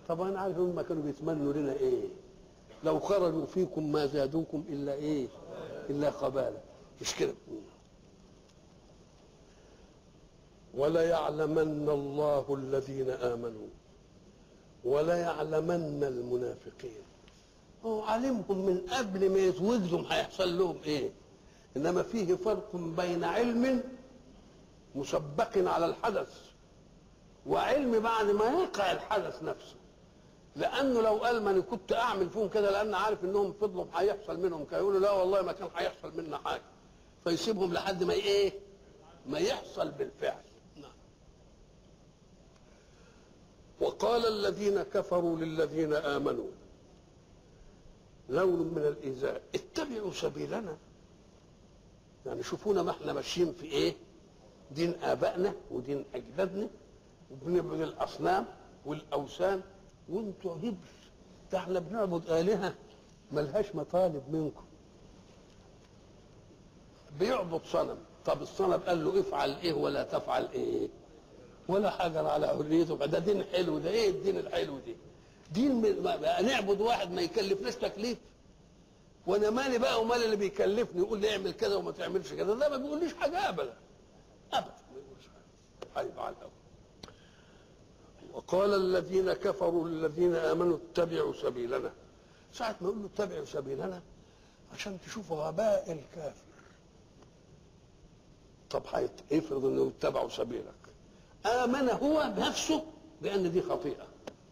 طب انا عارف هم كانوا بيتمنوا لنا ايه لو خرجوا فيكم ما زادوكم الا ايه الا خبالا مش كده ولا يعلمن الله الذين امنوا ولا يعلمن المنافقين هو علمهم من قبل ما يتوجدوا هيحصل لهم ايه انما فيه فرق بين علم مسبق على الحدث وعلم بعد ما يقع الحدث نفسه لانه لو قال ما انا كنت اعمل فيهم كده لان عارف انهم فضلوا هيحصل منهم كده يقولوا لا والله ما كان هيحصل منا حاجه فيسيبهم لحد ما ايه ما يحصل بالفعل نعم وقال الذين كفروا للذين امنوا لون من الايذاء اتبعوا سبيلنا يعني شوفونا ما احنا ماشيين في ايه دين ابائنا ودين اجدادنا وبنعبد الاصنام والاوثان وانتوا هبل ده احنا بنعبد الهه ملهاش مطالب منكم بيعبد صنم طب الصنم قال له افعل ايه ولا تفعل ايه ولا حجر على حريته ده دين حلو ده ايه الدين الحلو ده دين بقى نعبد واحد ما يكلفناش تكليف وانا مالي بقى ومال اللي بيكلفني يقول لي اعمل كذا وما تعملش كذا ده ما بيقوليش حاجه ابدا ابدا ما بيقولش حاجه طيب على الاول وقال الذين كفروا للذين امنوا اتبعوا سبيلنا ساعة ما يقول له اتبعوا سبيلنا عشان تشوفوا غباء الكافر طب افرض انه اتبعوا سبيلك امن هو بنفسه بان دي خطيئه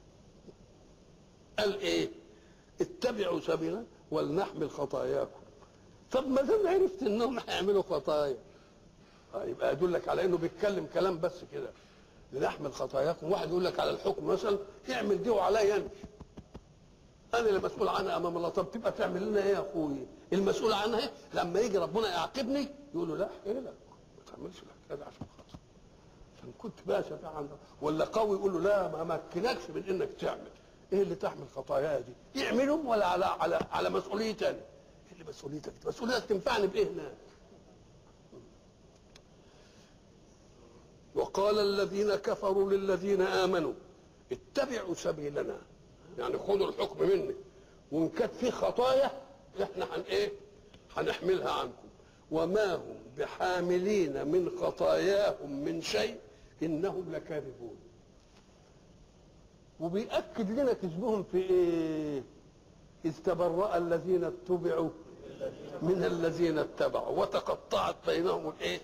قال ايه اتبعوا سبيلنا ولنحمل خطاياكم طب ما دام عرفت انهم هيعملوا خطايا يبقى يدلك على انه بيتكلم كلام بس كده لنحمل خطاياكم واحد يقول لك على الحكم مثلا اعمل دي وعليا انت انا اللي مسؤول عنها امام الله طب تبقى تعمل لنا ايه يا اخوي المسؤول عنها إيه؟ لما يجي ربنا يعاقبني يقول له لا احكي لك ما تعملش لك كذا عشان خاطر عشان كنت باشا في عنده ولا قوي يقول له لا ما مكنكش من انك تعمل ايه اللي تحمل خطاياها دي يعملهم ولا على على على مسؤوليتي انا ايه اللي مسؤوليتك مسؤوليتك تنفعني بايه هناك وقال الذين كفروا للذين امنوا اتبعوا سبيلنا يعني خذوا الحكم مني وان كانت في خطايا احنا هن ايه هنحملها عنكم وما هم بحاملين من خطاياهم من شيء انهم لكاذبون وبيأكد لنا كذبهم في ايه اذ تبرأ الذين اتبعوا من الذين اتبعوا وتقطعت بينهم الايه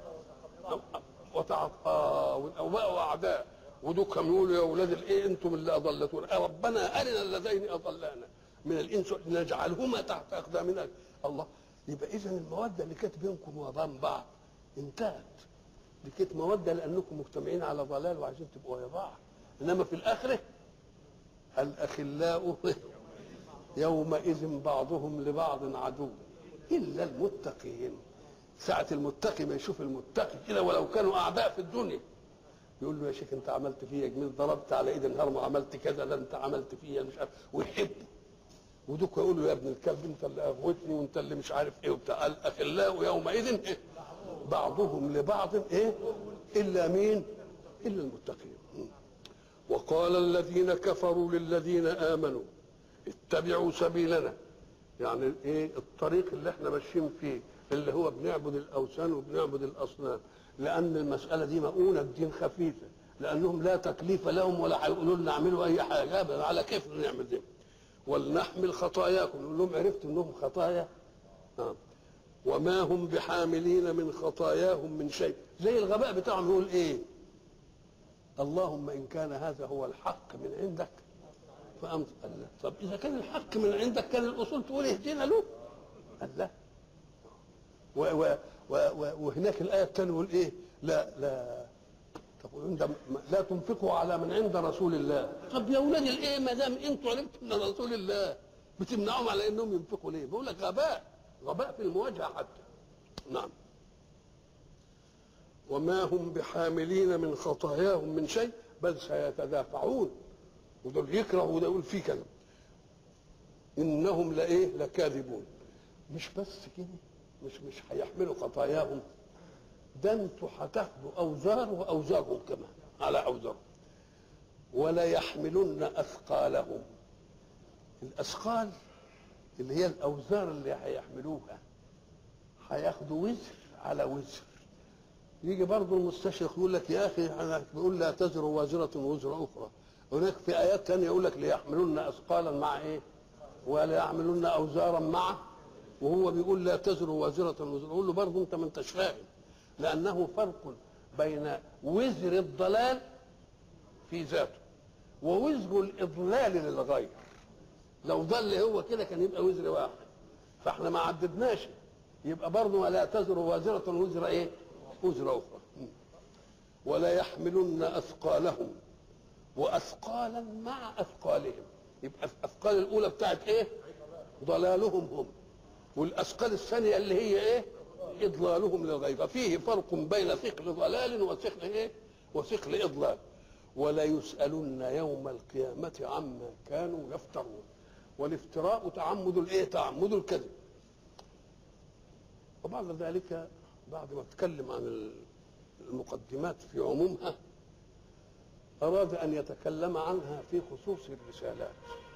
وتعط اه وبقوا اعداء ودول كانوا يقولوا يا اولاد الايه انتم اللي اضلتونا ربنا ارنا اللذين اضلانا من الانس نجعلهما تحت اقدامنا الله يبقى اذا الموده اللي كانت بينكم وبين بعض انتهت دي كانت موده لانكم مجتمعين على ضلال وعايزين تبقوا ويا بعض انما في الاخره الاخلاء يومئذ بعضهم لبعض عدو الا المتقين ساعة المتقي ما يشوف المتقي كده ولو كانوا أعداء في الدنيا يقول له يا شيخ أنت عملت فيا جميل ضربت على إيد الهرم وعملت كذا ده أنت عملت فيا مش عارف ويحبه ودوك يقول له يا ابن الكلب أنت اللي أغوتني وأنت اللي مش عارف إيه وبتاع الأخلاء يومئذ إيه؟ بعضهم لبعض إيه إلا مين؟ إلا المتقين وقال الذين كفروا للذين آمنوا اتبعوا سبيلنا يعني ايه الطريق اللي احنا ماشيين فيه اللي هو بنعبد الاوثان وبنعبد الاصنام لان المساله دي مؤونه الدين خفيفه لانهم لا تكليف لهم ولا هيقولوا لنا اعملوا اي حاجه ابدا على كيف نعمل دي ولنحمل خطاياكم نقول لهم عرفت انهم خطايا آه. وما هم بحاملين من خطاياهم من شيء زي الغباء بتاعهم يقول ايه اللهم ان كان هذا هو الحق من عندك فأمت قال لا طب إذا كان الحق من عندك كان الأصول تقول اهدنا له قال لا و و و و وهناك الآية الثانية يقول إيه لا لا طب عند لا تنفقوا على من عند رسول الله طب يا ولاد الايه ما دام انتوا عرفتوا من رسول الله بتمنعهم على انهم ينفقوا ليه؟ بقول لك غباء غباء في المواجهه حتى نعم وما هم بحاملين من خطاياهم من شيء بل سيتدافعون ودول يكرهوا وده يقول فيه كذا انهم لايه لكاذبون مش بس كده مش مش هيحملوا خطاياهم ده انتوا هتاخدوا اوزار واوزارهم كمان على اوزارهم ولا يحملن اثقالهم الاثقال اللي هي الاوزار اللي هيحملوها هياخدوا وزر على وزر يجي برضه المستشرق يقول لك يا اخي انا بيقول لا تزر وازره وزر اخرى هناك في ايات ثانيه يقول لك ليحملن اثقالا مع ايه ولا يحملن اوزارا مع وهو بيقول لا تزر وازره وزر يقول له برضه انت ما انتش فاهم لانه فرق بين وزر الضلال في ذاته ووزر الاضلال للغير لو ضل هو كده كان يبقى وزر واحد فاحنا ما عددناش يبقى برضه ولا تزر وازرة وزر ايه؟ وزر اخرى ولا يحملن اثقالهم واثقالا مع اثقالهم يبقى الاثقال الاولى بتاعت ايه؟ ضلالهم هم والاثقال الثانيه اللي هي ايه؟ اضلالهم للغير ففيه فرق بين ثقل ضلال وثقل ايه؟ وثقل اضلال ولا يسالن يوم القيامه عما كانوا يفترون والافتراء تعمد الايه؟ تعمد الكذب وبعد ذلك بعد ما اتكلم عن المقدمات في عمومها أراد أن يتكلم عنها في خصوص الرسالات